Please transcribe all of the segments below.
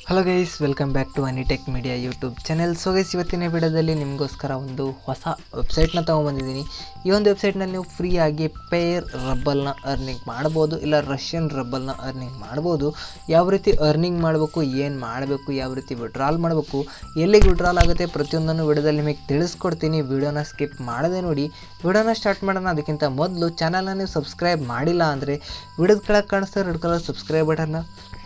hello guys welcome back to Anitech media YouTube channel so guys ಇವತ್ತಿನ ವಿಡಿಯೋದಲ್ಲಿ ನಿಮಗೋಸ್ಕರ ಒಂದು ಹೊಸ ವೆಬ್ಸೈಟ್ನ ತೊಗೊಂಬಂದಿದ್ದೀನಿ ಈ ಒಂದು ವೆಬ್ಸೈಟ್ನಲ್ಲಿ ನೀವು ಫ್ರೀಯಾಗಿ ಪೇರ್ ರಬ್ಬಲ್ನ ಅರ್ನಿಂಗ್ ಮಾಡ್ಬೋದು ಇಲ್ಲ ರಷ್ಯನ್ ರಬ್ಬಲ್ನ ಅರ್ನಿಂಗ್ ಮಾಡ್ಬೋದು ಯಾವ ರೀತಿ ಅರ್ನಿಂಗ್ ಮಾಡಬೇಕು ಏನು ಮಾಡಬೇಕು ಯಾವ ರೀತಿ ವಿಡ್ರಾಲ್ ಮಾಡಬೇಕು ಎಲ್ಲಿಗೆ ವಿಡ್ರಾಲ್ ಆಗುತ್ತೆ ಪ್ರತಿಯೊಂದನ್ನು ವಿಡಿಯೋದಲ್ಲಿ ನಿಮಗೆ ತಿಳಿಸ್ಕೊಡ್ತೀನಿ ವಿಡಿಯೋನ ಸ್ಕಿಪ್ ಮಾಡದೆ ನೋಡಿ ವಿಡಿಯೋನ ಸ್ಟಾರ್ಟ್ ಮಾಡೋಣ ಅದಕ್ಕಿಂತ ಮೊದಲು ಚಾನಲ್ನ ನೀವು ಸಬ್ಸ್ಕ್ರೈಬ್ ಮಾಡಿಲ್ಲ ಅಂದರೆ ವಿಡಿಯೋದ ಕೆಳಗೆ ಕಾಣಿಸ್ತಾ ರೆಡ್ ಕಲರ್ ಸಬ್ಸ್ಕ್ರೈಬ್ ಬಟನ್ನ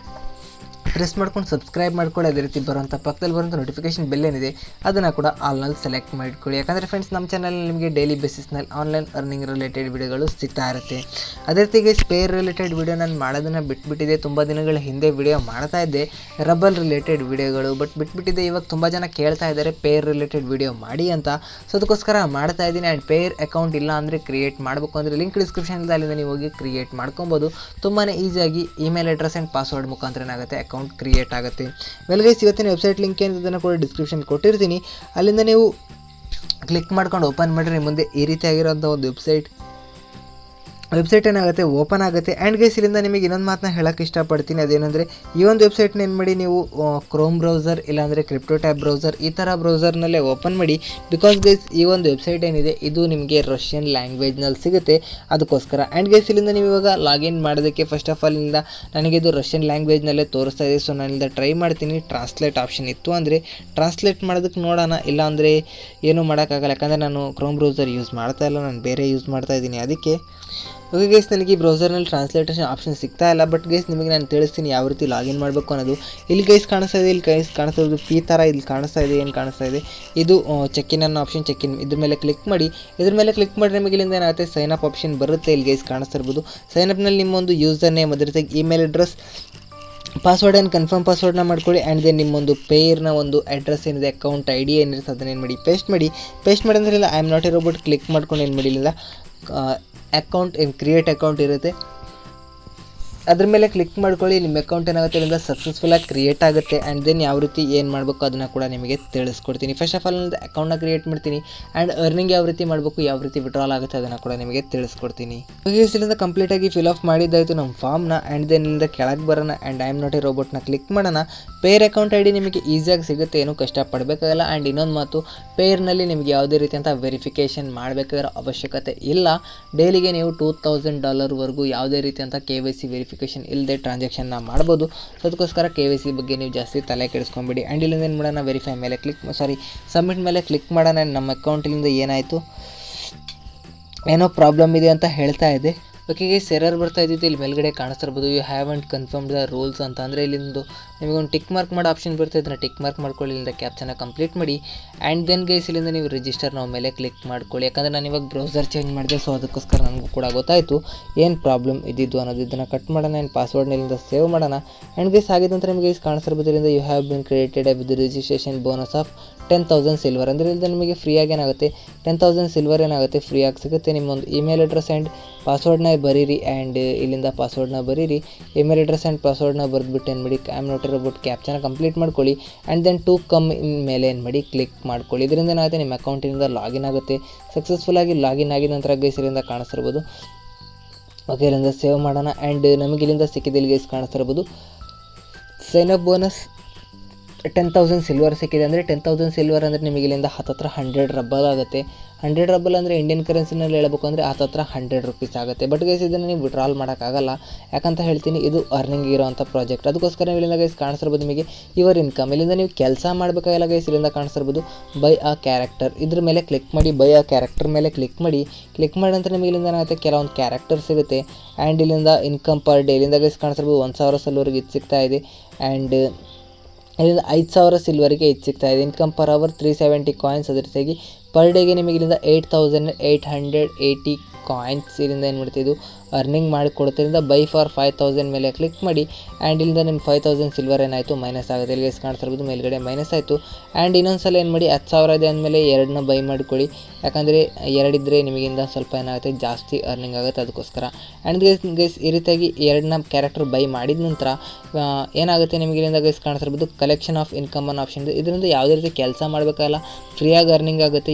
ಪ್ರೆಸ್ ಮಾಡ್ಕೊಂಡು ಸಬ್ಸ್ಕ್ರೈಬ್ ಮಾಡ್ಕೊಳ್ಳಿ ಅದೇ ರೀತಿ ಬರುವಂಥ ಪಕ್ಕದಲ್ಲಿ ಬರುವಂಥ ನೋಟಿಫಿಕೇಶನ್ ಬೆಲ್ ಏನಿದೆ ಅದನ್ನು ಕೂಡ ಆಲ್ನಲ್ಲಿ ಸೆಲೆಕ್ಟ್ ಮಾಡಿಕೊಳ್ಳಿ ಯಾಕಂದರೆ ಫ್ರೆಂಡ್ಸ್ ನಮ್ಮ ಚಾನಲ್ ನಿಮಗೆ ಡೈಲಿ ಬೇಸಿಸ್ನಲ್ಲಿ ಆನ್ಲೈನ್ ಅರ್ನಿಂಗ್ ರಿಲೇಟೆಡ್ ವಿಡಿಯೋಗಳು ಸಿಗ್ತಾ ಇರುತ್ತೆ ಅದೇ ರೀತಿಗೆ ಸ್ಪೇರ್ ರಿಲೇಟೆಡ್ ವಿಡಿಯೋ ನಾನು ಮಾಡೋದನ್ನು ಬಿಟ್ಬಿಟ್ಟಿದೆ ತುಂಬ ದಿನಗಳ ಹಿಂದೆ ವಿಡಿಯೋ ಮಾಡ್ತಾ ಇದ್ದೆ ರಬಲ್ ರಿಲೇಟೆಡ್ ವಿಡಿಯೋಗಳು ಬಟ್ ಬಿಟ್ಬಿಟ್ಟಿದೆ ಇವಾಗ ತುಂಬ ಜನ ಕೇಳ್ತಾ ಇದ್ದಾರೆ ಪೇರ್ ರಿಲೇಟೆಡ್ ವಿಡಿಯೋ ಮಾಡಿ ಅಂತ ಸೊ ಅದಕ್ಕೋಸ್ಕರ ಮಾಡ್ತಾ ಇದ್ದೀನಿ ಆ್ಯಂಡ್ ಪೇರ್ ಅಕೌಂಟ್ ಇಲ್ಲ ಅಂದರೆ ಕ್ರಿಯೇಟ್ ಮಾಡಬೇಕು ಅಂದರೆ ಲಿಂಕ್ ಡಿಸ್ಕ್ರಿಪ್ಷನ್ ಇದೆ ಅಲ್ಲಿಂದ ನೀವು ಹೋಗಿ ಕ್ರಿಯೇಟ್ ಮಾಡ್ಕೊಬೋದು ತುಂಬಾ ಈಸಿಯಾಗಿ ಇಮೇಲ್ ಅಡ್ರೆಸ್ ಆ್ಯಂಡ್ ಪಾಸ್ವರ್ಡ್ ಮುಖಾಂತರ ಏನಾಗುತ್ತೆ ಅಕೌಂಟ್ ಕ್ರಿಯೇಟ್ ಆಗುತ್ತೆ ವೆಲ್ಗೈಸ್ ಇವತ್ತಿನ ವೆಬ್ಸೈಟ್ ಲಿಂಕ್ ಏನಿದೆ ಅದನ್ನು ಕೂಡ ಡಿಸ್ಕ್ರಿಪ್ಷನ್ ಕೊಟ್ಟಿರ್ತೀನಿ ಅಲ್ಲಿಂದ ನೀವು ಕ್ಲಿಕ್ ಮಾಡ್ಕೊಂಡು ಓಪನ್ ಮಾಡಿರಿ ಮುಂದೆ ಈ ರೀತಿಯಾಗಿರೋಂಥ ಒಂದು ವೆಬ್ಸೈಟ್ ವೆಬ್ಸೈಟ್ ಏನಾಗುತ್ತೆ ಓಪನ್ ಆಗುತ್ತೆ ಆ್ಯಂಡ್ ಗೈಸ್ ಇಲ್ಲಿಂದ ನಿಮಗೆ ಇನ್ನೊಂದು ಮಾತನ್ನ ಹೇಳೋಕ್ಕೆ ಇಷ್ಟಪಡ್ತೀನಿ ಅದೇನೆಂದರೆ ಈ ಒಂದು ವೆಬ್ಸೈಟ್ನ ಏನು ಮಾಡಿ ನೀವು ಕ್ರೋಮ್ ಬ್ರೌಸರ್ ಇಲ್ಲಾಂದರೆ ಕ್ರಿಪ್ಟೋ ಟ್ಯಾಬ್ ಬ್ರೌಸರ್ ಈ ಥರ ಬ್ರೌಸರ್ನಲ್ಲೇ ಓಪನ್ ಮಾಡಿ ಬಿಕಾಸ್ ಗೈಸ್ ಈ ಒಂದು ವೆಬ್ಸೈಟ್ ಏನಿದೆ ಇದು ನಿಮಗೆ ರಷ್ಯನ್ ಲ್ಯಾಂಗ್ವೇಜ್ನಲ್ಲಿ ಸಿಗುತ್ತೆ ಅದಕ್ಕೋಸ್ಕರ ಆ್ಯಂಡ್ ಗೈಸ್ ಇಲ್ಲಿಂದ ನೀವು ಇವಾಗ ಲಾಗಿನ್ ಮಾಡೋದಕ್ಕೆ ಫಸ್ಟ್ ಆಫ್ ಆಲ್ ಇಂದ ನನಗೆ ಇದು ರಷ್ಯನ್ ಲ್ಯಾಂಗ್ವೇಜ್ನಲ್ಲೇ ತೋರಿಸ್ತಾ ಇದೆ ಸೊ ನಾನಿಂದ ಟ್ರೈ ಮಾಡ್ತೀನಿ ಟ್ರಾನ್ಸ್ಲೇಟ್ ಆಪ್ಷನ್ ಇತ್ತು ಅಂದರೆ ಟ್ರಾನ್ಸ್ಲೇಟ್ ಮಾಡೋದಕ್ಕೆ ನೋಡೋಣ ಇಲ್ಲ ಅಂದರೆ ಏನೂ ಮಾಡೋಕ್ಕಾಗಲ್ಲ ಯಾಕಂದರೆ ನಾನು ಕ್ರೋಮ್ ಬ್ರೌಸರ್ ಯೂಸ್ ಮಾಡ್ತಾ ಇಲ್ಲ ನಾನು ಬೇರೆ ಯೂಸ್ ಮಾಡ್ತಾ ಇದ್ದೀನಿ ಅದಕ್ಕೆ ಓಕೆ ಗೈಸ್ ನನಗೆ ಈ ಬ್ರೌಸರ್ನಲ್ಲಿ ಟ್ರಾನ್ಸ್ಲೇಟೇಷನ್ ಆಪ್ಷನ್ ಸಿಗ್ತಾ ಇಲ್ಲ ಬಟ್ ಗೈಸ್ ನಿಮಗೆ ನಾನು ತಿಳಿಸ್ತೀನಿ ಯಾವ ರೀತಿ ಲಾಗಿನ್ ಮಾಡಬೇಕು ಅನ್ನೋದು ಇಲ್ಲಿ ಗೈಸ್ ಕಾಣಿಸ್ತಾ ಇದೆ ಇಲ್ಲಿ ಗೈಸ್ ಕಾಣಿಸ್ತಾ ಇರೋದು ಫೀ ಥರ ಇಲ್ಲಿ ಕಾಣಿಸ್ತಾ ಇದೆ ಏನು ಕಾಣಿಸ್ತಾ ಇದೆ ಇದು ಚೆಕ್ಕಿನ್ ಅನ್ನೋ ಆಪ್ಷನ್ ಚೆಕ್ಕಿನ್ ಇದ್ರ ಮೇಲೆ ಕ್ಲಿಕ್ ಮಾಡಿ ಇದ್ರ ಮೇಲೆ ಕ್ಲಿಕ್ ಮಾಡಿ ನಿಮಗೆ ಇಲ್ಲಿಂದ ಏನಾಗುತ್ತೆ ಸೈನ್ ಅಪ್ ಆಪ್ಷನ್ ಬರುತ್ತೆ ಇಲ್ಲಿ ಗೈಸ್ ಕಾಣಿಸ್ತಾ ಇರ್ಬೋದು ಸೈನ್ ಅಪ್ನಲ್ಲಿ ನಿಮ್ಮೊಂದು ಯೂಸರ್ ನೇಮ್ ಅದ್ರ ಜೊತೆಗೆ email address password and confirm ಪಾಸ್ವರ್ಡ್ನ ಮಾಡ್ಕೊಳ್ಳಿ ಆ್ಯಂಡ್ ದೆನ್ ನಿಮ್ಮೊಂದು ಪೇರ್ನ ಒಂದು ಅಡ್ರೆಸ್ ಏನಿದೆ ಅಕೌಂಟ್ ಐ ಡಿ ಏನಿರುತ್ತೆ ಅದನ್ನ ಏನು ಮಾಡಿ ಪೇಸ್ಟ್ ಮಾಡಿ ಪೇಸ್ಟ್ ಮಾಡಿ ಅಂದ್ರೆ ಇಲ್ಲ I am not robot click ಮಾಡ್ಕೊಂಡು ಏನು ಮಾಡಿ ಇಲ್ಲ ಅಕೌಂಟ್ ಏನು ಕ್ರಿಯೇಟ್ ಅಕೌಂಟ್ ಇರುತ್ತೆ ಅದ್ರ ಮೇಲೆ ಕ್ಲಿಕ್ ಮಾಡ್ಕೊಳ್ಳಿ ನಿಮ್ಮ ಅಕೌಂಟ್ ಏನಾಗುತ್ತೆ ಇಲ್ಲಿಂದ ಸಕ್ಸಸ್ಫುಲ್ಲಾಗಿ ಕ್ರಿಯೇಟ್ ಆಗುತ್ತೆ ಆ್ಯಂಡ್ ದೆನ್ ಯಾವ ರೀತಿ ಏನು ಮಾಡಬೇಕು ಅದನ್ನು ಕೂಡ ನಿಮಗೆ ತಿಳಿಸ್ಕೊಡ್ತೀನಿ ಫಸ್ಟ್ ಆಫ್ ಆಲ್ ಒಂದು ಅಕೌಂಟ್ನ ಕ್ರಿಯೇಟ್ ಮಾಡ್ತೀನಿ ಆ್ಯಂಡ್ ಅರ್ನಿಂಗ್ ಯಾವ ರೀತಿ ಮಾಡಬೇಕು ಯಾವ ರೀತಿ ವಿಡ್ರಾಲ್ ಆಗುತ್ತೆ ಅದನ್ನು ಕೂಡ ನಿಮಗೆ ತಿಳಿಸ್ಕೊಡ್ತೀನಿ ಇಲ್ಲಿಂದ ಕಂಪ್ಲೀಟಾಗಿ ಫಿಲ್ ಆಫ್ ಮಾಡಿದ್ದಾಯಿತು ನಮ್ಮ ಫಾರ್ಮ್ನ ಆ್ಯಂಡ್ ದೆನ್ ಇಲ್ಲಿಂದ ಕೆಳಗೆ ಬರೋಣ and I am not a ರೋಬೋಟ್ನ ಕ್ಲಿಕ್ ಮಾಡೋಣ ಪೇರ್ ಅಕೌಂಟ್ ಐ ಡಿ ನಿಮಗೆ ಈಸಿಯಾಗಿ ಸಿಗುತ್ತೆ ಏನೂ ಕಷ್ಟಪಡಬೇಕಾಗಲ್ಲ ಆ್ಯಂಡ್ ಇನ್ನೊಂದು ಮಾತು ಪೇರ್ನಲ್ಲಿ ನಿಮಗೆ ಯಾವುದೇ ರೀತಿಯಂಥ ವೆರಿಫಿಕೇಷನ್ ಮಾಡಬೇಕಾಗಿರೋ ಅವಶ್ಯಕತೆ ಇಲ್ಲ ಡೈಲಿಗೆ ನೀವು ಟೂ ತೌಸಂಡ್ ಡಾಲರ್ವರೆಗೂ ಯಾವುದೇ ರೀತಿಯಂಥ ಕೆ ವೈ ಸಿ ವೆರಿಫಿಕೇಷನ್ ಇಲ್ಲದೆ ಟ್ರಾನ್ಸಾಕ್ಷನ್ನ ಮಾಡ್ಬೋದು ಸೊ ಅದಕ್ಕೋಸ್ಕರ ಕೆ ವೈ ಸಿ ಬಗ್ಗೆ ನೀವು ಜಾಸ್ತಿ ತಲೆ ಕೆಡಿಸ್ಕೊಂಬಿಡಿ ಆ್ಯಂಡ್ ಇಲ್ಲಿಂದ ಏನು ಮಾಡೋಣ ವೆರಿಫೈ ಮೇಲೆ ಕ್ಲಿಕ್ ಸಾರಿ ಸಬ್ಮಿಟ್ ಮೇಲೆ ಕ್ಲಿಕ್ ಮಾಡೋಣ ನಮ್ಮ ಅಕೌಂಟಿಂದ ಏನಾಯಿತು ಏನೋ ಪ್ರಾಬ್ಲಮ್ ಇದೆ ಅಂತ ಹೇಳ್ತಾ ಇದೆ ಓಕೆ ಗೈಸ್ ಎರರ್ ಬರ್ತಾ ಇದ್ದಿತ್ತು ಇಲ್ಲಿ ಮೇಲ್ಗಡೆ ಕಾಣಿಸ್ತಾ ಇರ್ಬೋದು you have and confirm the rules ಅಂತ ಅಂದರೆ ಇಲ್ಲಿಂದು ನಿಮಗೊಂದು ಟಿಕ್ ಮಾರ್ಕ್ ಮಾಡೋ ಆಪ್ಷನ್ ಬರುತ್ತೆ ಇದನ್ನು ಟಿಕ್ ಮಾರ್ಕ್ ಮಾಡ್ಕೊಳ್ಳಿ ಇಲ್ಲಿಂದ ಕ್ಯಾಪ್ಚನ್ನ ಕಂಪ್ಲೀಟ್ ಮಾಡಿ ಆ್ಯಂಡ್ ದೆನ್ ಗೈಸ್ ಇಲ್ಲಿಂದ ನೀವು ರಿಜಿಸ್ಟರ್ ನಾವು ಮೇಲೆ ಕ್ಲಿಕ್ ಮಾಡ್ಕೊಳ್ಳಿ ಯಾಕಂದರೆ ನಾನು ಇವಾಗ ಬ್ರೌಸರ್ ಚೇಂಜ್ ಮಾಡಿದೆ ಸೊ ಅದಕ್ಕೋಸ್ಕರ ನನಗೂ ಕೂಡ ಗೊತ್ತಾಯಿತು ಏನು ಪ್ರಾಬ್ಲಮ್ ಇದ್ದಿದ್ದು ಅನ್ನೋದು ಇದನ್ನು ಕಟ್ ಮಾಡೋಣ ಆ್ಯಂಡ್ ಪಾಸ್ವರ್ಡ್ನ ಇಲ್ಲಿಂದ ಸೇವ್ ಮಾಡೋಣ ಆ್ಯಂಡ್ ಗೈಸ್ ಆಗಿದ ನಂತರ ನಿಮಗೆ ಕಾಣಿಸ್ತಾ ಇರ್ಬೋದು ಇಲ್ಲಿಂದ you have been created with registration bonus of ten thousand silver ಅಂದರೆ ಇಲ್ಲಿಂದ ನಿಮಗೆ ಫ್ರೀಯಾಗಿ ಏನಾಗುತ್ತೆ ಟೆನ್ ತೌಸಂಡ್ ಸಿಲ್ವರ್ ಏನಾಗುತ್ತೆ ಫ್ರೀಯಾಗಿ ಸಿಗುತ್ತೆ ನಿಮ್ಮೊಂದು ಇಮೇಲ್ ಅಡ್ರೆಸ್ ಆ್ಯಂಡ್ ಪಾಸ್ವರ್ಡ್ನ ಬರೀರಿ ಆ್ಯಂಡ್ ಇಲ್ಲಿಂದ ಪಾಸ್ವರ್ಡ್ನ ಬರೀರಿ ಇಮೇಲ್ ಅಡ್ರೆಸ್ ಆ್ಯಂಡ್ ಪಾಸ್ವರ್ಡ್ನ ಬರೆದ್ಬಿಟ್ಟು ಏನು ಮಾಡಿ ಆಮ್ ನೋಟ್ ಇರೋಬಿಟ್ಟು ಕ್ಯಾಪ್ಚನ ಕಂಪ್ಲೀಟ್ ಮಾಡ್ಕೊಳ್ಳಿ and then to come in ಮೇಲೆ ಏನು ಮಾಡಿ ಕ್ಲಿಕ್ ಮಾಡ್ಕೊಳ್ಳಿ ಇದರಿಂದ ಏನಾಗುತ್ತೆ ನಿಮ್ಮ ಅಕೌಂಟಿನಿಂದ ಲಾಗಿನ್ ಆಗುತ್ತೆ ಸಕ್ಸಸ್ಫುಲ್ಲಾಗಿ ಲಾಗಿನ್ ಆಗಿದ ನಂತರ ಗೈಸ್ ಇಲ್ಲಿಂದ ಕಾಣಿಸ್ತಿರ್ಬೋದು ಓಕೆ ಇಲ್ಲಿಂದ ಸೇವ್ ಮಾಡೋಣ ಆ್ಯಂಡ್ ನಮಗೆ ಇಲ್ಲಿಂದ ಸಿಕ್ಕಿದೆ ಇಲ್ಲಿ ಗೈಸ್ ಕಾಣಿಸ್ತಿರ್ಬೋದು sign up bonus ten thousand silver ಸಿಕ್ಕಿದೆ ಅಂದರೆ ಟೆನ್ ತೌಸಂಡ್ ಸಿಲ್ವರ್ ಅಂದರೆ ನಿಮಗೆ ಇಲ್ಲಿಂದ ಹತ್ತತ್ರ ಹಂಡ್ರೆಡ್ ರಬ್ಬಲ್ ಆಗುತ್ತೆ ಹಂಡ್ರೆಡ್ ರಬ್ಬಲ್ ಅಂದರೆ ಇಂಡಿಯನ್ ಕರೆನ್ಸಿನಲ್ಲಿ ಹೇಳಬೇಕು ಅಂದರೆ ಹತ್ತತ್ರ ಹಂಡ್ರೆಡ್ ರುಪೀಸ್ ಆಗುತ್ತೆ ಬಟ್ ಗೈಸ್ ಇದನ್ನು ನೀವು ವಿಡ್ರಾಲ್ ಮಾಡೋಕ್ಕಾಗಲ್ಲ ಯಾಕಂತ ಹೇಳ್ತೀನಿ ಇದು ಅರ್ನಿಂಗ್ ಇರೋವಂಥ ಪ್ರಾಜೆಕ್ಟ್ ಅದಕ್ಕೋಸ್ಕರ ನೀವು ಇಲ್ಲಿಂದ ಗೈಸ್ ಕಾಣಿಸ್ತಿರ್ಬೋದು ನಿಮಗೆ ಯುವರ್ ಇನ್ಕಮ್ ಇಲ್ಲಿಂದ ನೀವು ಕೆಲಸ ಮಾಡಬೇಕಾಗಿಲ್ಲ ಗೈಸ್ ಇಲ್ಲಿಂದ ಕಾಣಿಸ್ತಿರ್ಬೋದು ಬೈ ಆ ಕ್ಯಾರೆಕ್ಟರ್ ಇದ್ರ ಮೇಲೆ ಕ್ಲಿಕ್ ಮಾಡಿ ಬೈ ಆ ಕ್ಯಾರೆಕ್ಟರ್ ಮೇಲೆ ಕ್ಲಿಕ್ ಮಾಡಿ ಕ್ಲಿಕ್ ಮಾಡಿ ನಂತರ ನಿಮಗೆ ಇಲ್ಲಿಂದ ಏನಾಗುತ್ತೆ ಕೆಲವೊಂದು ಕ್ಯಾರೆಕ್ಟರ್ ಸಿಗುತ್ತೆ ಆ್ಯಂಡ್ ಇಲ್ಲಿಂದ ಇನ್ಕಮ್ ಪರ್ ಡೇ ಇಲ್ಲಿಂದ ಗೈಸ್ ಕಾಣಿಸ್ತಿರ್ಬೋದು ಒಂದು ಸಾವಿರ ಸಲ್ವರೆಗೆ ಇದು ಸಿಗ್ತಾ ಇದೆ ಆ್ಯಂಡ್ ಇಲ್ಲಿಂದ ಐದು ಸಾವಿರ ಸಿಲ್ವರಿಗೆ ಇದು ಸಿಗ್ತಾ ಇದೆ income per hour three seventy coins ಅದ್ರ ಜೊತೆಗೆ ಪರ್ ಡೇಗೆ ನಿಮಗೆ ಇಲ್ಲಿಂದ eight thousand eight hundred eighty coins ಇಲ್ಲಿಂದ ಏನು ಮಾಡ್ತಿದ್ದು ಅರ್ನಿಂಗ್ ಮಾಡಿಕೊಡ್ತಿರಿಂದ ಬೈ ಫಾರ್ ಫೈವ್ ತೌಸಂಡ್ ಮೇಲೆ ಕ್ಲಿಕ್ ಮಾಡಿ ಆ್ಯಂಡ್ ಇಲ್ಲಿಂದ ನಿಮ್ಮ ಫೈವ್ ತೌಸಂಡ್ ಸಿಲ್ವರ್ ಏನಾಯಿತು ಮೈನಸ್ ಆಗುತ್ತೆ ಇಲ್ಲಿಗೆ ಕಾಣಿಸ್ತಾ ಇರ್ಬೋದು ಮೇಲ್ಗಡೆ ಮೈನಸ್ ಆಯಿತು ಆ್ಯಂಡ್ ಇನ್ನೊಂದು ಸಲ ಏನು ಮಾಡಿ ಹತ್ತು ಸಾವಿರ ಇದೆ ಅಂದಮೇಲೆ ಎರಡನ್ನ ಬೈ ಮಾಡಿಕೊಳ್ಳಿ ಯಾಕಂದರೆ ಎರಡಿದ್ದರೆ ನಿಮಗಿಂದ ಸ್ವಲ್ಪ ಏನಾಗುತ್ತೆ ಜಾಸ್ತಿ ಅರ್ನಿಂಗ್ ಆಗುತ್ತೆ ಅದಕ್ಕೋಸ್ಕರ ಆ್ಯಂಡ್ ಗೈಸ್ ಗೈಸ್ ಈ ರೀತಿಯಾಗಿ ಎರಡನ್ನ ಕ್ಯಾರೆಕ್ಟರ್ ಬೈ ಮಾಡಿದ ನಂತರ ಏನಾಗುತ್ತೆ ನಿಮಗೆ ಇಲ್ಲಿಂದ ಗೈಸ್ ಕಾಣಿಸ್ತಿರ್ಬೋದು ಕಲೆಕ್ಷನ್ ಆಫ್ ಇನ್ಕಮ್ ಅನ್ನೋ ಆಪ್ಷನ್ ಇದೆ ಇದರಿಂದ ಯಾವುದೇ ರೀತಿ ಕೆಲಸ ಮಾಡಬೇಕಲ್ಲ ಫ್ರೀಯಾಗಿ ಅರ್ನಿಂಗ್ ಆಗುತ್ತೆ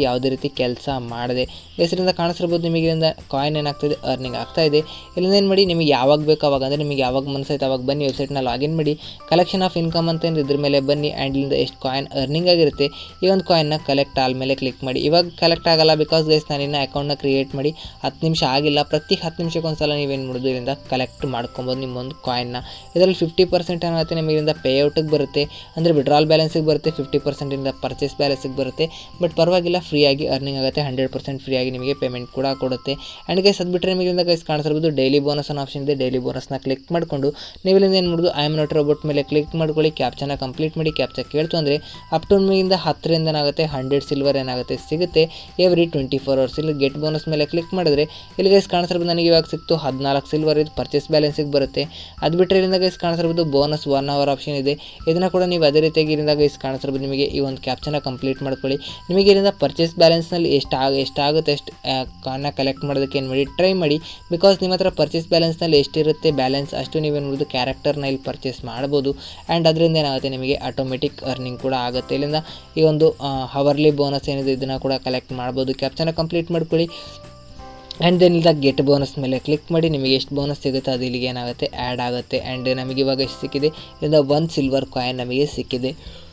ಯಾವುದೇ ರೀತಿ ಕೆಲಸ ಮಾಡದೆ ಹೆಸರಿಂದ ಕಾಣಿಸಿರ್ಬೋದು ನಿಮಗೆ ಇಲ್ಲಿಂದ ಕಾಯಿನ್ ಏನಾಗ್ತಾಯಿದೆ ಅರ್ನಿಂಗ್ ಆಗ್ತಾ ಇದೆ ಇಲ್ಲಿಂದ ಏನು ಮಾಡಿ ನಿಮಗೆ ಯಾವಾಗ ಬೇಕು ಅವಾಗ ಅಂದರೆ ನಿಮಗೆ ಯಾವಾಗ ಮನಸ್ಸಾಯ್ತು ಅವಾಗ ಬನ್ನಿ ವೆಬ್ಸೈಟ್ನ ಲಾಗಿನ್ ಮಾಡಿ ಕಲೆಕ್ಷನ್ ಆಫ್ ಇನ್ಕಮ್ ಅಂತ ಏನು ಇದ್ರ ಮೇಲೆ ಬನ್ನಿ ಆ್ಯಂಡ್ ಇಲ್ಲಿಂದ ಎಷ್ಟು ಕಾಯಿನ್ ಅರ್ನಿಂಗ್ ಆಗಿರುತ್ತೆ ಈ ಒಂದು ಕಾಯಿನ್ನ ಕಲೆಕ್ಟ್ ಆಲ್ ಮೇಲೆ ಕ್ಲಿಕ್ ಮಾಡಿ ಇವಾಗ ಕಲೆಕ್ಟ್ ಆಗಲ್ಲ ಬಿಕಾಸ್ ಗೈಸ್ ನಾನು ಇನ್ನು ಅಕೌಂಟ್ನ ಕ್ರಿಯೇಟ್ ಮಾಡಿ ಹತ್ತು ನಿಮಿಷ ಆಗಿಲ್ಲ ಪ್ರತಿ ಹತ್ತು ನಿಮಿಷಕ್ಕೆ ಒಂದು ಸಲ ನೀವೇನು ಮಾಡೋದು ಇದರಿಂದ ಕಲೆಕ್ಟ್ ಮಾಡ್ಕೊಬೋದು ನಿಮ್ಮೊಂದು ಕಾಯಿನ್ನ ಇದರಲ್ಲಿ ಫಿಫ್ಟಿ ಪರ್ಸೆಂಟ್ ಏನಾಗುತ್ತೆ ನಿಮಗೆ ಇದರಿಂದ ಪೇಔಟಿಗೆ ಬರುತ್ತೆ ಅಂದರೆ ವಿಡ್ರಾಲ್ ಬ್ಯಾಲೆನ್ಸಿಗೆ ಬರುತ್ತೆ ಫಿಫ್ಟಿ ಪರ್ಸೆಂಟಿಂದ ಪರ್ಚೇಸ್ ಬ್ಯಾಲೆನ್ಸಿಗೆ ಬರುತ್ತೆ ಬಟ್ ಪರವಾಗಿಲ್ಲ ಫ್ರೀಯಾಗಿ ಅರ್ನಿಂಗ್ ಆಗುತ್ತೆ ಹಂಡ್ರೆಡ್ ಪರ್ಸೆಂಟ್ ಫ್ರೀಯಾಗಿ ನಿಮಗೆ ಪೇಮೆಂಟ್ ಕೂಡ ಕೊಡುತ್ತೆ ಆ್ಯಂಡ್ ಗೈಸ್ ಅದು ಬಿಟ್ಟರೆ ನಿಮಗೆ ಗೈಸ್ ಕಾಣಿಸಿರ್ಬೋದು ಡೈಲಿ ಬೋನಸ್ ಅನ್ನೋ ಆಪ್ಷನ್ ಇದೆ ಡೈಲಿ ಬೋನಸ್ನ ಕ್ಲಿಕ್ ಮಾಡಿಕೊಂಡು ನೀವು ಇಲ್ಲಿಂದ ಏನು ಮಾಡೋದು ಐ ಆಮ್ ನಾಟ್ ರೋಬೋಟ್ ಮೇಲೆ ಕ್ಲಿಕ್ ಮಾಡ್ಕೊಳ್ಳಿ ಕ್ಯಾಪ್ಚನ ಕಂಪ್ಲೀಟ್ ಮಾಡಿ ಕ್ಯಾಪ್ಚಾ ಕೇಳ್ತು ಅಂದರೆ ಅಪ್ ಟು ನಿಮಗಿಂದ ಹತ್ತರಿಂದ ಏನಾಗುತ್ತೆ ಹಂಡ್ರೆಡ್ ಸಿಲ್ವರ್ ಏನಾಗುತ್ತೆ ಸಿಗುತ್ತೆ ಎವ್ರಿ ಟ್ವೆಂಟಿ ಫೋರ್ ಅವರ್ಸ್ ಇಲ್ಲಿ ಗೆಟ್ ಬೋನಸ್ ಮೇಲೆ ಕ್ಲಿಕ್ ಮಾಡಿದ್ರೆ ಇಲ್ಲಿ ಗೈಸ್ ಕಾಣಿಸಿರ್ಬೋದು ನನಗೆ ಇವಾಗ ಸಿಕ್ತು ಹದಿನಾಲ್ಕು ಸಿಲ್ವರ್ ಇದು ಪರ್ಚೇಸ್ ಬ್ಯಾಲೆನ್ಸಿಗೆ ಬರುತ್ತೆ ಅದು ಬಿಟ್ಟರೆ ಇಲ್ಲಿಂದ ಗೈಸ್ ಕಾಣಿಸಿರ್ಬೋದು ಬೋನಸ್ ಒನ್ ಅವರ್ ಆಪ್ಷನ್ ಇದೆ ಇದನ್ನು ಕೂಡ ನೀವು ಅದೇ ರೀತಿಯಾಗಿ ಇಲ್ಲಿಂದ ಗೈಸ್ ಕಾಣಿಸಿರ್ಬೋದು ನಿಮಗೆ ಈ ಒಂದು ಕ್ಯಾಪ್ಚನ ಕಂಪ್ಲೀಟ್ ಮಾಡ್ಕೊಳ್ಳಿ ನಿಮಗೆ ಇಲ್ಲಿಂದ ಪರ್ಚೇಸ್ ಬ್ಯಾಲೆನ್ಸ್ನಲ್ಲಿ ಎಷ್ಟು ಆಗ ಎಷ್ಟಾಗುತ್ತೆ ಅಷ್ಟು ಕಾನ್ನ ಕಲೆಕ್ಟ್ ಮಾಡೋದಕ್ಕೆ ಏನು ಮಾಡಿ ಟ್ರೈ ಮಾಡಿ ಬಿಕಾಸ್ ನಿಮ್ಮ ಹತ್ರ ಪರ್ಚೇಸ್ ಬ್ಯಾಲೆನ್ಸ್ನಲ್ಲಿ ಎಷ್ಟಿರುತ್ತೆ ಬ್ಯಾಲೆನ್ಸ್ ಅಷ್ಟು ನೀವೇನು ಮಾಡೋದು ಕ್ಯಾರೆಕ್ಟರ್ನ ಇಲ್ಲಿ ಪರ್ಚೇಸ್ ಮಾಡ್ಬೋದು ಆ್ಯಂಡ್ ಅದರಿಂದ ಏನಾಗುತ್ತೆ ನಿಮಗೆ ಆಟೋಮೆಟಿಕ್ ಅರ್ನಿಂಗ್ ಕೂಡ ಆಗುತ್ತೆ ಇಲ್ಲಿಂದ ಈ ಒಂದು ಹವರ್ಲಿ ಬೋನಸ್ ಏನಿದೆ ಇದನ್ನು ಕೂಡ ಕಲೆಕ್ಟ್ ಮಾಡ್ಬೋದು ಕ್ಯಾಪ್ಚನ ಕಂಪ್ಲೀಟ್ ಮಾಡ್ಕೊಳ್ಳಿ ಆ್ಯಂಡ್ ದೆನ್ ಇಲ್ದಾಗ ಗೆಟ್ ಬೋನಸ್ ಮೇಲೆ ಕ್ಲಿಕ್ ಮಾಡಿ ನಿಮಗೆ ಎಷ್ಟು ಬೋನಸ್ ಸಿಗುತ್ತೆ ಅದು ಇಲ್ಲಿಗೆ ಏನಾಗುತ್ತೆ ಆ್ಯಡ್ ಆಗುತ್ತೆ ಆ್ಯಂಡ್ ನಮಗೆ ಇವಾಗ ಎಷ್ಟು ಸಿಕ್ಕಿದೆ ಇದರಿಂದ ಒನ್ ಸಿಲ್ವರ್ ಕಾಯಿನ್ ನಮಗೆ ಸಿಕ್ಕಿದೆ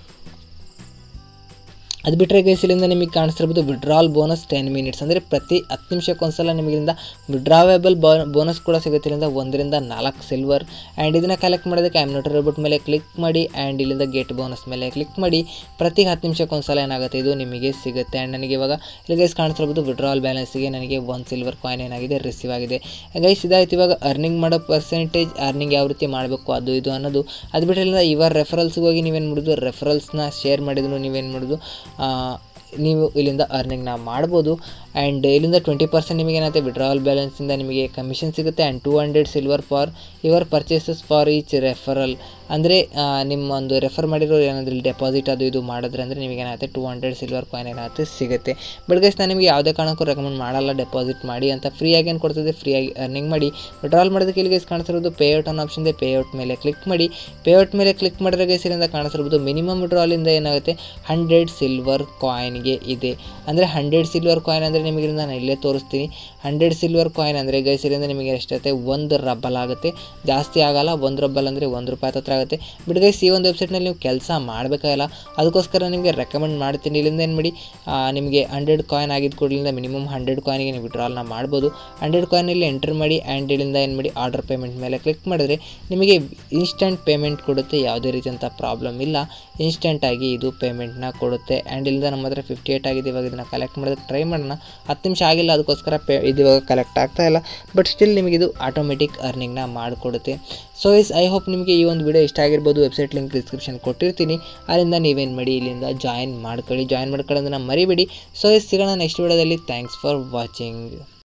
ಅದು ಬಿಟ್ಟರೆ ಗೈಸ್ ಇಲ್ಲಿಂದ ನಿಮಗೆ ಕಾಣಿಸ್ತಿರ್ಬೋದು ವಿಡ್ರಾಲ್ ಬೋನಸ್ ಟೆನ್ ಮಿನಿಟ್ಸ್ ಅಂದರೆ ಪ್ರತಿ ಹತ್ತು ನಿಮಿಷಕ್ಕೆ ಒಂದ್ಸಲ ನಿಮಗಿಂದ ವಿಡ್ರಾವೇಬಲ್ ಬೋನಸ್ ಕೂಡ ಸಿಗುತ್ತೆ ಇಲ್ಲಿಂದ ಒಂದರಿಂದ ನಾಲ್ಕು ಸಿಲ್ವರ್ ಆ್ಯಂಡ್ ಇದನ್ನು ಕಲೆಕ್ಟ್ ಮಾಡೋದಕ್ಕೆ ಐಮ್ ನೋಟ್ ರೋಬೋಟ್ ಮೇಲೆ ಕ್ಲಿಕ್ ಮಾಡಿ ಆ್ಯಂಡ್ ಇಲ್ಲಿಂದ ಗೆಟ್ ಬೋನಸ್ ಮೇಲೆ ಕ್ಲಿಕ್ ಮಾಡಿ ಪ್ರತಿ ಹತ್ತು ನಿಮಿಷಕ್ಕೆ ಒಂದ್ಸಲ ಏನಾಗುತ್ತೆ ಇದು ನಿಮಗೆ ಸಿಗುತ್ತೆ ಆ್ಯಂಡ್ ನನಗೆ ಇವಾಗ ಇಲ್ಲಿ ಗೈಸ್ ಕಾಣಿಸ್ತಿರ್ಬೋದು ವಿಡ್ರಾಲ್ ಬ್ಯಾಲೆನ್ಸಿಗೆ ನನಗೆ ಒಂದು ಸಿಲ್ವರ್ ಕಾಯಿನ್ ಏನಾಗಿದೆ ರಿಸೀವ್ ಆಗಿದೆ ಗೈಸ್ ಇದಾಯ್ತು ಇವಾಗ ಅರ್ನಿಂಗ್ ಮಾಡೋ ಪರ್ಸೆಂಟೇಜ್ ಅರ್ನಿಂಗ್ ಯಾವ ರೀತಿ ಮಾಡಬೇಕು ಅದು ಇದು ಅನ್ನೋದು ಅದು ಬಿಟ್ಟರೆ ಇಲ್ಲಿಂದ ಇವಾಗ ರೆಫರಲ್ಸ್ಗೆ ಹೋಗಿ ನೀವೇನು ಮಾಡೋದು ರೆಫರಲ್ಸ್ನ ಶೇರ್ ಮಾಡಿದ್ರು ನೀವೇನು ಮಾಡೋದು ನೀವು ಇಲ್ಲಿಂದ ಅರ್ನಿಂಗ್ನ ಮಾಡ್ಬೋದು ಆ್ಯಂಡ್ ಇಲ್ಲಿಂದ ಟ್ವೆಂಟಿ ಪರ್ಸೆಂಟ್ ನಿಮಗೆ ಏನಾಗುತ್ತೆ ವಿಡ್ರಾವಲ್ ಬ್ಯಾಲೆನ್ಸಿಂದ ನಿಮಗೆ ಕಮಿಷನ್ ಸಿಗುತ್ತೆ and two hundred silver for your purchases for each referral ಅಂದರೆ ನಿಮ್ಮ ಒಂದು ರೆಫರ್ ಮಾಡಿರೋ ಏನಾದರೂ ಇಲ್ಲಿ ಡೆಪಾಸಿಟ್ ಅದು ಇದು ಮಾಡಿದ್ರೆ ಅಂದರೆ ನಿಮಗೆ ಏನಾಗುತ್ತೆ ಟೂ ಹಂಡ್ರೆಡ್ ಸಿಲ್ವರ್ ಕಾಯಿನ್ ಏನಾಗುತ್ತೆ ಸಿಗುತ್ತೆ ಬಟ್ ಗೈಸ್ ನಾನು ನಿಮಗೆ ಯಾವುದೇ ಕಾರಣಕ್ಕೂ ರೆಕಮೆಂಡ್ ಮಾಡಲ್ಲ ಡೆಪಾಸಿಟ್ ಮಾಡಿ ಅಂತ ಫ್ರೀಯಾಗಿ ಏನು ಕೊಡ್ತದೆ ಫ್ರೀಯಾಗಿ ಅರ್ನಿಂಗ್ ಮಾಡಿ ವಿಡ್ರಾಲ್ ಮಾಡೋದಕ್ಕೆ ಇಲ್ಲಿ ಗೈಸ್ ಕಾಣಿಸಿರೋದು ಪೇಔಟ್ ಅನ್ನೋ ಆಪ್ಷನ್ ಇದೆ ಪೇಔಟ್ ಮೇಲೆ ಕ್ಲಿಕ್ ಮಾಡಿ ಪೇಔಟ್ ಮೇಲೆ ಕ್ಲಿಕ್ ಮಾಡಿದ್ರೆ ಗೈಸ್ ಇಲ್ಲಿಂದ ಕಾಣಿಸಿರ್ಬೋದು ಮಿನಿಮಮ್ ವಿಡ್ರಾಲಿಂದ ಏನಾಗುತ್ತೆ ಹಂಡ್ರೆಡ್ ಸಿಲ್ವರ್ ಕಾಯಿನ್ಗೆ ಇದೆ ಅಂದರೆ ಹಂಡ್ರೆಡ್ ಸಿಲ್ವರ್ ಕಾಯಿನ್ ಅಂದರೆ ನಿಮಗೆ ನಾನು ಇಲ್ಲೇ ತೋರಿಸ್ತೀನಿ ಹಂಡ್ರೆಡ್ ಸಿಲ್ವರ್ ಕಾಯಿನ್ ಅಂದರೆ ಗೈಸ್ ಇಲ್ಲಿಂದ ನಿಮಗೆ ಎಷ್ಟಾಗುತ್ತೆ ಒಂದು ರಬ್ಬಲ್ ಆಗುತ್ತೆ ಜಾಸ್ತಿ ಆಗಲ್ಲ ಒಂದು ರಬ್ಬಲ್ ಅಂದರೆ ಒಂದು ರೂಪಾಯಿ ಹತ್ರ ಆಗುತ್ತೆ ಬಟ್ ಗೈಸ್ ಈ ಒಂದು ವೆಬ್ಸೈಟ್ನಲ್ಲಿ ನೀವು ಕೆಲಸ ಮಾಡಬೇಕಾಗಿಲ್ಲ ಅದಕ್ಕೋಸ್ಕರ ನಿಮಗೆ ರೆಕಮೆಂಡ್ ಮಾಡ್ತೀನಿ ಇಲ್ಲಿಂದ ಏನು ಮಾಡಿ ನಿಮಗೆ ಹಂಡ್ರೆಡ್ ಕಾಯಿನ್ ಆಗಿದ್ದು ಕೂಡಲಿಂದ ಮಿನಿಮಮ್ ಹಂಡ್ರೆಡ್ ಕಾಯಿನ್ಗೆ ನೀವು ವಿಡ್ರಾಲ್ನ ಮಾಡ್ಬೋದು ಹಂಡ್ರೆಡ್ ಕಾಯಿನಲ್ಲಿ ಎಂಟರ್ ಮಾಡಿ ಆ್ಯಂಡ್ ಇಲ್ಲಿಂದ ಏನು ಮಾಡಿ ಆರ್ಡರ್ ಪೇಮೆಂಟ್ ಮೇಲೆ ಕ್ಲಿಕ್ ಮಾಡಿದ್ರೆ ನಿಮಗೆ ಇನ್ಸ್ಟಂಟ್ ಪೇಮೆಂಟ್ ಕೊಡುತ್ತೆ ಯಾವುದೇ ರೀತಿಯಂಥ ಪ್ರಾಬ್ಲಮ್ ಇಲ್ಲ ಇನ್ಸ್ಟೆಂಟಾಗಿ ಇದು ಪೇಮೆಂಟ್ನ ಕೊಡುತ್ತೆ ಆ್ಯಂಡ್ ಇಲ್ಲಿಂದ ನಮ್ಮ ಹತ್ರ ಫಿಫ್ಟಿ ಏಟ್ ಆಗಿದೆ ಇವಾಗ ಇದನ್ನು ಕಲೆಕ್ಟ್ ಮಾಡೋದಕ್ಕೆ ಟ್ರೈ ಮಾಡೋಣ ಹತ್ತು ನಿಮಿಷ ಆಗಿಲ್ಲ ಅದಕ್ಕೋಸ್ಕರ ಪೇ ಇದು ಇವಾಗ ಕಲೆಕ್ಟ್ ಆಗ್ತಾ ಇಲ್ಲ ಬಟ್ ಸ್ಟಿಲ್ ನಿಮಗೆ ಇದು ಆಟೋಮೆಟಿಕ್ ಅರ್ನಿಂಗ್ನ ಮಾಡಿಕೊಡುತ್ತೆ ಸೊ ಇಸ್ ಐ ಹೋಪ್ ನಿಮಗೆ ಈ ಒಂದು ವಿಡಿಯೋ ಇಷ್ಟ ಆಗಿರ್ಬೋದು ವೆಬ್ಸೈಟ್ ಲಿಂಕ್ ಡಿಸ್ಕ್ರಿಪ್ಷನ್ ಕೊಟ್ಟಿರ್ತೀನಿ ಅಲ್ಲಿಂದ ನೀವೇನು ಮಾಡಿ ಇಲ್ಲಿಂದ ಜಾಯಿನ್ ಮಾಡ್ಕೊಳ್ಳಿ ಜಾಯಿನ್ ಮಾಡ್ಕೊಳ್ಳೋದನ್ನ ಮರಿಬೇಡಿ ಸೊ ಇಸ್ ಸಿಗೋಣ ನೆಕ್ಸ್ಟ್ ವಿಡಿಯೋದಲ್ಲಿ ಥ್ಯಾಂಕ್ಸ್ ಫಾರ್ ವಾಚಿಂಗ್